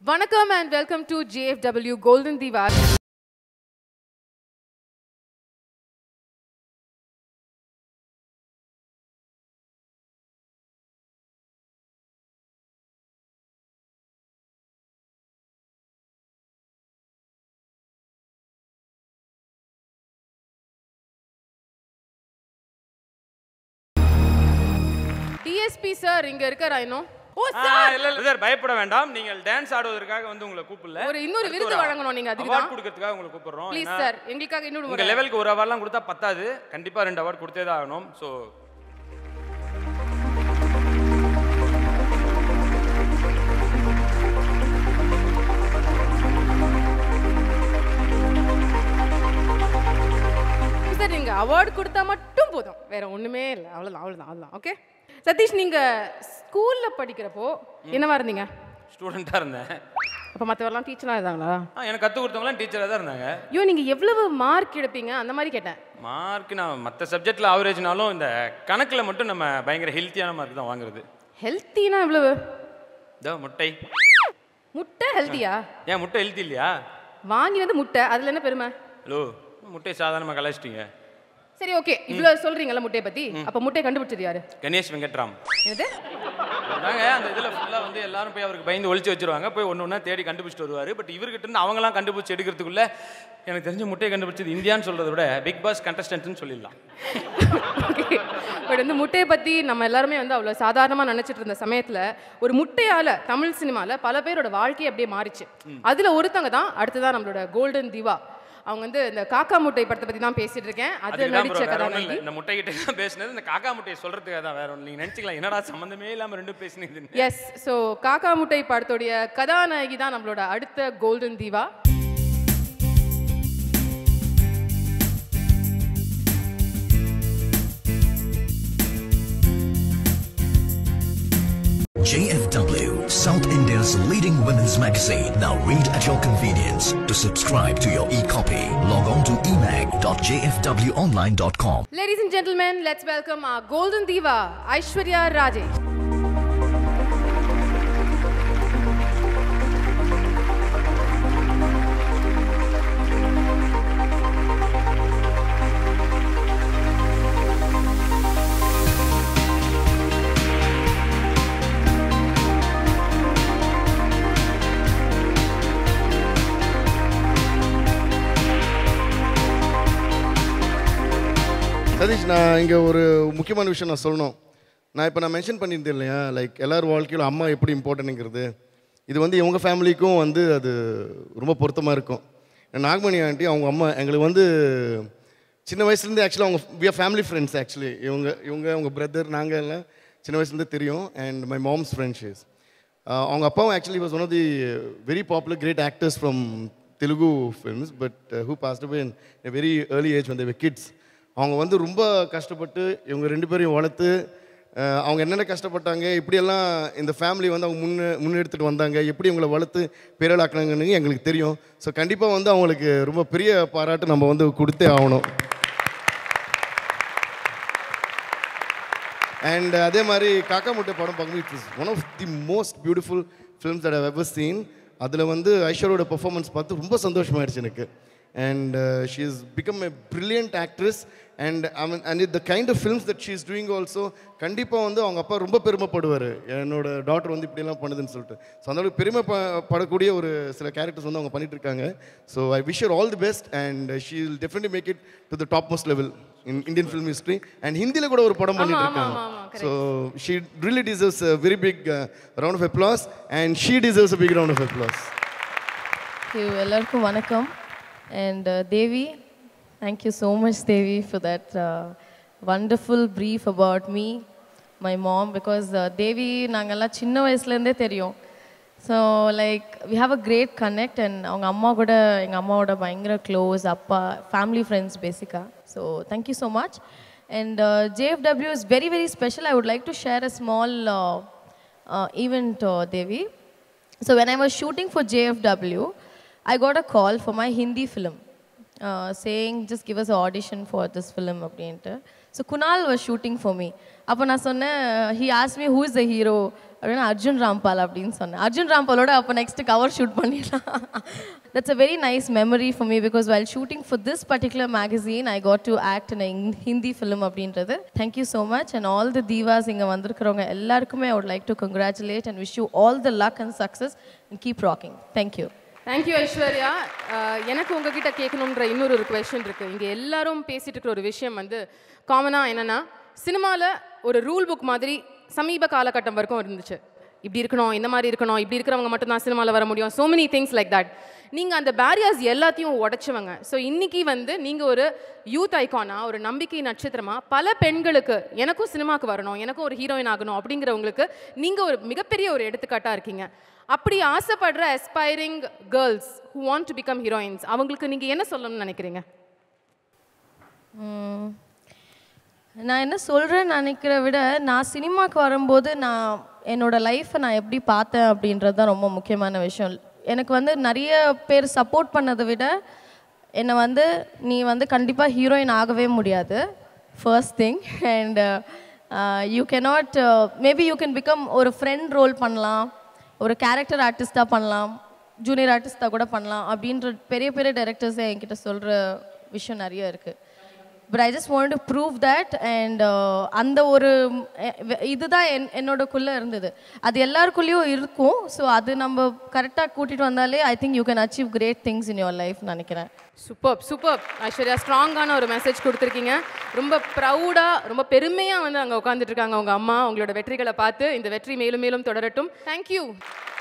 வணக்கம் and welcome to JFW golden diva DSP sir இங்க இருக்காரா இன்னும் ஓ ஆ, சார் இல்ல இல்ல சார் பயப்பட வேண்டாம் நீங்கள் டான்ஸ் ஆடுவதற்காக வந்து உங்களை கூப்பிடல ஒரு இன்னொரு விருது வழங்கணும் நீங்க அதுக்கு அவார்ட் தான் கொடுக்கறதுக்காக உங்களை கூப்பிடுறோம் ப்ளீஸ் ஏன்னா, சார் எங்களுக்காக இன்னொரு உங்க முறை லெவலுக்கு ஒரு அவார்ட்லாம் கொடுத்தா பத்தாது கண்டிப்பா ரெண்டு அவார்ட் கொடுத்தே தான் ஆகணும் ஸோ சார் நீங்க அவார்டு கொடுத்தா மட்டும் போதும் வேற ஒண்ணுமே இல்லை அவ்வளவுதான் அவ்வளவுதான் அவ்வளவுதான் ஓகே சதீஷ் நீங்க ஸ்கூல்ல படிக்கிறப்போ என்னவா இருந்தீங்க ஸ்டூடெண்ட்டாக இருந்தேன் அப்ப மத்தவரெல்லாம் டீச்சரா இருந்தாங்களா ஆ, எனக்கு கற்றுக் கொடுத்தவங்களாம் டீச்சராக தான் இருந்தாங்க ஐயோ நீங்க எவ்வளவு மார்க் எடுப்பீங்க அந்த மாதிரி கேட்டேன் மார்க் நான் மற்ற சப்ஜெக்டில் ஆவரேஜ்னாலும் இந்த கணக்கில் மட்டும் நம்ம பயங்கர ஹெல்த்தியான மார்க் தான் வாங்குறது ஹெல்த்தினா எவ்வளவு இதோ முட்டை முட்டை ஹெல்த்தியா ஏன் முட்டை ஹெல்த்தி இல்லையா வாங்கினது முட்டை அதுல என்ன பெருமை ஹலோ முட்டையை சாதாரணமாக கலாச்சிட்டீங்க சரி ஓகே இவ்வளவு சொல்றீங்கல்ல முட்டையை பத்தி அப்ப முட்டையை கண்டுபிடிச்சது யாரு கணேஷ் வெங்கட்ராம் என்னது அதாங்க அந்த இதில் ஃபுல்லாக வந்து எல்லாரும் போய் அவருக்கு பயந்து ஒளிச்சு வச்சிருவாங்க போய் ஒன்று ஒன்றா தேடி கண்டுபிடிச்சிட்டு வருவார் பட் இவர்கிட்ட இருந்து அவங்களாம் கண்டுபிடிச்சி எடுக்கிறதுக்குள்ள எனக்கு தெரிஞ்ச முட்டையை கண்டுபிடிச்சது இந்தியான்னு சொல்கிறத விட பிக் பாஸ் கண்டஸ்டன்ட்னு சொல்லிடலாம் ஓகே பட் வந்து முட்டையை பற்றி நம்ம எல்லாருமே வந்து அவ்வளோ சாதாரணமாக நினச்சிட்டு இருந்த சமயத்தில் ஒரு முட்டையால் தமிழ் சினிமாவில் பல பேரோட வாழ்க்கையை அப்படியே மாறிச்சு அதில் ஒருத்தங்க தான் அடுத்ததான் நம்மளோட கோல்டன் திவா அவங்க வந்து இந்த காக்கா முட்டை படத்தை பற்றி தான் பேசிட்டு இருக்கேன் அதில் அதுக்கு தான் நடிச்ச bro, வேற ஒண்ணும் கதாநாயகி இல்லை இந்த முட்டை கிட்ட தான் பேசினது இந்த காக்கா முட்டையை சொல்கிறதுக்காக தான் வேற ஒன்று நீங்கள் நினச்சிக்கலாம் என்னடா சம்மந்தமே இல்லாமல் ரெண்டும் பேசினது எஸ் ஸோ காக்கா முட்டை படத்துடைய கதாநாயகி தான் நம்மளோட அடுத்த golden diva JFW, South India's leading women's magazine. Now read at your convenience. To subscribe to your e-copy, log on to emag.jfwonline.com. Ladies and gentlemen, let's welcome our golden diva, Aishwarya Rajesh. Satish நான் இங்கே ஒரு முக்கியமான விஷயம் நான் சொல்லணும் நான் இப்போ நான் மென்ஷன் பண்ணியிருந்தேன் இல்லையா லைக் எல்லார் வாழ்க்கையிலும் அம்மா எப்படி இம்பார்ட்டன்ட்ங்கிறது இது வந்து இவங்க ஃபேமிலிக்கும் வந்து அது ரொம்ப பொருத்தமாக இருக்கும் நாகமணி ஆண்டி அவங்க அம்மா எங்களுக்கு வந்து சின்ன வயசுலேருந்து ஆக்சுவலாக அவங்க we are family friends actually இவங்க இவங்க அவங்க பிரதர் நாங்கள் எல்லாம் சின்ன வயசுலேருந்து தெரியும் அண்ட் மை மாம்ஸ் ஃப்ரெண்ட்ஷிஸ் அவங்க அப்பாவும் actually was one of the very popular great actors from Telugu films but who passed away in very early age வந்து கிட்ஸ் அவங்க வந்து ரொம்ப கஷ்டப்பட்டு இவங்க ரெண்டு பேரையும் வளர்த்து அஹ், அவங்க என்னென்ன கஷ்டப்பட்டாங்க இப்படியெல்லாம் இந்த ஃபேமிலி வந்து அவங்க முன்னே முன்னெடுத்துட்டு வந்தாங்க எப்படி இவங்களை வளர்த்து பேரலாக்குனாங்கன்னு எங்களுக்கு தெரியும் ஸோ கண்டிப்பாக வந்து அவங்களுக்கு ரொம்ப பெரிய பாராட்டு நம்ம வந்து கொடுத்தே ஆகணும் அண்ட் அதே மாதிரி காக்கா முட்டை படம் பார்க்கும்போது it is one of the most beautiful films that ever seen அதில் வந்து ஐஸ்வரோட பெர்ஃபார்மன்ஸ் பார்த்து ரொம்ப சந்தோஷமாயிடுச்சு எனக்கு and she is become a brilliant actress and I mean and the kind of films that she is doing also கண்டிப்பாக வந்து அவங்க அப்பா ரொம்ப பெருமைப்படுவார் என்னோட டாட்டர் வந்து இப்படியெல்லாம் பண்ணுதுன்னு சொல்லிட்டு ஸோ அந்த அளவுக்கு பெருமை ப- படக்கூடிய ஒரு சில கேரக்டர்ஸ் வந்து அவங்க பண்ணிட்டு இருக்காங்க so I wish all the best and she will definitely make it to the top most level in Indian film history and ஹிந்தியில் கூட ஒரு படம் பண்ணிட்டு ஆமா, இருக்காங்க ஆமா, ஆமா, so she really deserves a very big uh, round of applause and she deserves a big round of applause You எல்லாருக்கும் வணக்கம் and uh, Devi thank you so much Devi for that uh, wonderful brief about me my mom because uh, தேவி நாங்கெல்லாம் சின்ன வயசுலேருந்தே தெரியும் so like we have a great connect and அவங்க அம்மா கூட எங்கள் அம்மாவோட பயங்கர க்ளோஸ் அப்பா ஃபேமிலி ஃப்ரெண்ட்ஸ் பேசிக்காக so thank you so much and JFW is very very special I would like to share a small event Devi So when I was shooting for JFW, I got a call for my Hindi film. uh, saying just give us an audition for this film அப்படின்ட்டு so Kunal was shooting for me அப்போ நான் சொன்னேன் he ஆஸ் me who is the hero அப்படின்னா அர்ஜுன் ராம்பால் அப்படின்னு சொன்னேன் அர்ஜுன் ராம்பாலோட அப்போ நெக்ஸ்ட் கவர் ஷூட் பண்ணிடலாம் that's a very nice memory for me because while shooting for this particular magazine I got to act in Hindi film அப்படின்றது thank you so much and all the divas இங்கே வந்திருக்கிறவங்க எல்லாருக்குமே I would like to congratulate and wish you all the luck and success and keep rocking thank you thank you Aishwarya அஹ், எனக்கு உங்ககிட்ட கேட்கணுன்ற இன்னொரு ஒரு question இருக்கு இங்க எல்லாரும் பேசிட்டு இருக்கிற ஒரு விஷயம் வந்து காமனா என்னன்னா சினிமால ஒரு ரூல் புக் மாதிரி சமீப காலகட்டம் வரைக்கும் இருந்துச்சு இப்படி இருக்கணும் இந்த மாதிரி இருக்கணும் இப்படி இருக்கிறவங்க மட்டும்தான் சினிமாவில் வர முடியும் so many things like that நீங்கள் அந்த பேரியர்ஸ் எல்லாத்தையும் உடைச்சவங்க ஸோ இன்னைக்கு வந்து நீங்கள் ஒரு யூத் ஐகானா ஒரு நம்பிக்கை நட்சத்திரமா பல பெண்களுக்கு எனக்கும் சினிமாக்கு வரணும் எனக்கும் ஒரு ஹீரோயின் ஆகணும் அப்படிங்கிறவங்களுக்கு நீங்கள் ஒரு மிகப்பெரிய ஒரு எடுத்துக்காட்டாக இருக்கீங்க அப்படி ஆசைப்படுற aspiring girls who want to become heroines அவங்களுக்கு நீங்கள் என்ன சொல்லணும்னு நினைக்கிறீங்க ம். நான் என்ன சொல்கிறேன்னு நினைக்கிற விட நான் சினிமாக்கு வரும்போது நான் என்னோட லைஃப்பை நான் எப்படி பார்த்தேன் அப்படின்றது தான் ரொம்ப முக்கியமான விஷயம் எனக்கு வந்து நிறைய பேர் சப்போர்ட் பண்ணதை விட என்னை வந்து நீ வந்து கண்டிப்பாக ஹீரோயின் ஆகவே முடியாது first thing and you cannot maybe you can become ஒரு ஃப்ரெண்ட் ரோல் பண்ணலாம் ஒரு கேரக்டர் ஆர்டிஸ்ட்டாக பண்ணலாம் ஜூனியர் ஆர்டிஸ்ட்டாக கூட பண்ணலாம் அப்படின்ற பெரிய பெரிய டைரக்டர்ஸே என்கிட்ட சொல்கிற விஷயம் நிறைய இருக்குது but I just want to prove that and அந்த ஒரு அஹ், வெ- இதுதான் என் என்னோடக்குள்ளே இருந்தது அது எல்லாருக்குள்ளேயும் இருக்கும் ஸோ அது நம்ம கரெக்டாக கூட்டிகிட்டு வந்தாலே I think you can achieve great things in your life நினைக்கிறேன் சூப்பர் சூப்பர் ஐஸ்வர்யா ஸ்ட்ராங்கான ஒரு மெசேஜ் கொடுத்துருக்கீங்க ரொம்ப ப்ரௌடாக ரொம்ப பெருமையாக வந்து அங்கே உட்காந்துட்டு இருக்காங்க உங்கள் அம்மா உங்களோட வெற்றிகளை பார்த்து இந்த வெற்றி மேலும் மேலும் தொடரட்டும் தேங்க்யூ